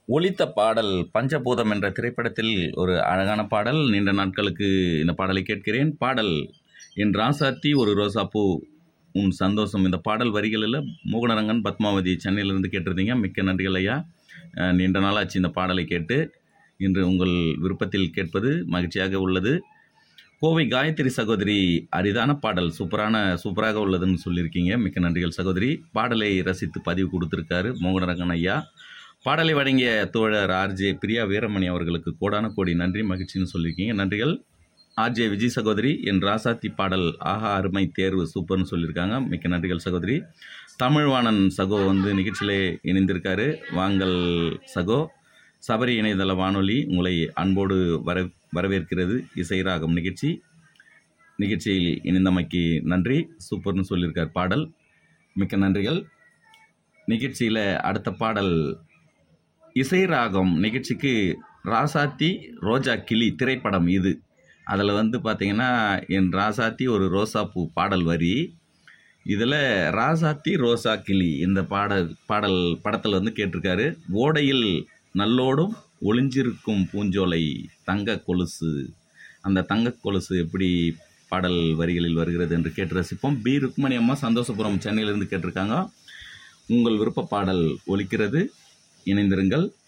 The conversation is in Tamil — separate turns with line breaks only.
ஒலித்த பாடல் பஞ்சபூதம் என்ற திரைப்படத்தில் ஒரு அழகான பாடல் நீண்ட நாட்களுக்கு இந்த பாடலை கேட்கிறேன் பாடல் என் ராசாத்தி ஒரு ரோசாப்பூ உன் சந்தோஷம் இந்த பாடல் வரிகளில் மோகனரங்கன் பத்மாவதி சென்னையிலிருந்து கேட்டிருந்தீங்க மிக்க நன்றிகள் ஐயா அஹ், நீண்ட நாளாச்சு இந்த பாடலை கேட்டு இன்று உங்கள் விருப்பத்தில் கேட்பது மகிழ்ச்சியாக உள்ளது கோவை காயத்ரி சகோதரி அரிதான பாடல் சூப்பரான சூப்பராக உள்ளதுன்னு சொல்லியிருக்கீங்க மிக்க நன்றிகள் சகோதரி பாடலை ரசித்து பதிவு கொடுத்துருக்காரு மோகனரங்கன் ஐயா பாடலை வழங்கிய தோழர் ஆர்ஜே பிரியா வீரமணி அவர்களுக்கு கோடான கோடி நன்றி மகிழ்ச்சின்னு சொல்லியிருக்கீங்க நன்றிகள் ஆர்ஜே விஜய் சகோதரி என் ராசாத்தி பாடல் ஆஹா அருமை தேர்வு சூப்பர்னு சொல்லியிருக்காங்க மிக்க நன்றிகள் சகோதரி தமிழ்வாணன் சகோ வந்து நிகழ்ச்சியிலே இணைந்திருக்காரு வாங்கள் சகோ சபரி இணையதள வானொலி உங்களை அன்போடு வர வரவேற்கிறது இசைராகம் நிகழ்ச்சி நிகழ்ச்சியில் இணைந்தமைக்கு நன்றி சூப்பர்னு சொல்லியிருக்கார் பாடல் மிக்க நன்றிகள் நிகழ்ச்சியில் அடுத்த பாடல் இசை ராகம் நிகழ்ச்சிக்கு ராசாத்தி ரோஜா கிளி திரைப்படம் இது அதில் வந்து பார்த்தீங்கன்னா என் ராசாத்தி ஒரு ரோசாப்பூ பாடல் வரி இதில் ராசாத்தி ரோசா கிளி இந்த பாடல் பாடல் படத்தில் வந்து கேட்டிருக்காரு ஓடையில் நல்லோடும் ஒளிஞ்சிருக்கும் பூஞ்சோலை தங்க கொலுசு அந்த தங்க கொலுசு எப்படி பாடல் வரிகளில் வருகிறது என்று கேட்டு ரசிப்போம் பி ருக்மணி அம்மா சந்தோஷபுரம் சென்னையிலிருந்து கேட்டிருக்காங்க உங்கள் விருப்ப பாடல் ஒலிக்கிறது இணைந்திருங்கள்